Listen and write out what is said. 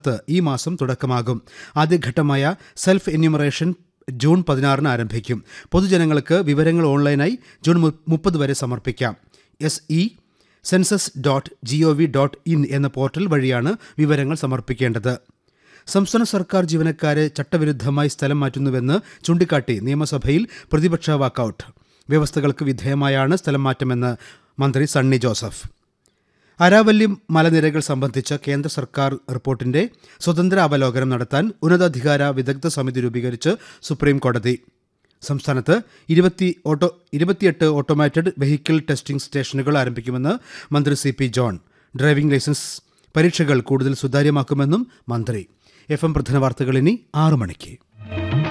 ത്ത് ഈ മാസം തുടക്കമാകും ആദ്യഘട്ടമായ സെൽഫ് എന്യൂമറേഷൻ ജൂൺ പതിനാറിന് ആരംഭിക്കും പൊതുജനങ്ങൾക്ക് വിവരങ്ങൾ ഓൺലൈനായി ജൂൺ മു- മുപ്പത് വരെ സമർപ്പിക്കാം S E census dot G O V dot in എന്ന പോർട്ടൽ വഴിയാണ് വിവരങ്ങൾ സമർപ്പിക്കേണ്ടത് സംസ്ഥാന സർക്കാർ ജീവനക്കാരെ ചട്ടവിരുദ്ധമായി സ്ഥലം മാറ്റുന്നുവെന്ന് ചൂണ്ടിക്കാട്ടി നിയമസഭയിൽ പ്രതിപക്ഷ വാക്കൌട്ട് വ്യവസ്ഥകൾക്ക് വിധേയമായാണ് സ്ഥലം മാറ്റമെന്ന് മന്ത്രി സണ്ണി ജോസഫ് അരാവല്ലി മലനിരകൾ സംബന്ധിച്ച കേന്ദ്ര സർക്കാർ റിപ്പോർട്ടിന്റെ സ്വതന്ത്ര അവലോകനം നടത്താൻ ഉന്നതാധികാര വിദഗ്ധ സമിതി രൂപീകരിച്ച് സുപ്രീം കോടതി സംസ്ഥാനത്ത് ഇരുപത്തി ഓട്ടോ ഇരുപത്തിയെട്ട് ഓട്ടോമാറ്റഡ് വെഹിക്കിൾ ടെസ്റ്റിംഗ് സ്റ്റേഷനുകൾ ആരംഭിക്കുമെന്ന് മന്ത്രി C P John driving licence പരീക്ഷകൾ കൂടുതൽ സുതാര്യമാക്കുമെന്നും മന്ത്രി എഫ് എം പ്രധാന വാർത്തകൾ ഇനി ആറു മണിക്ക്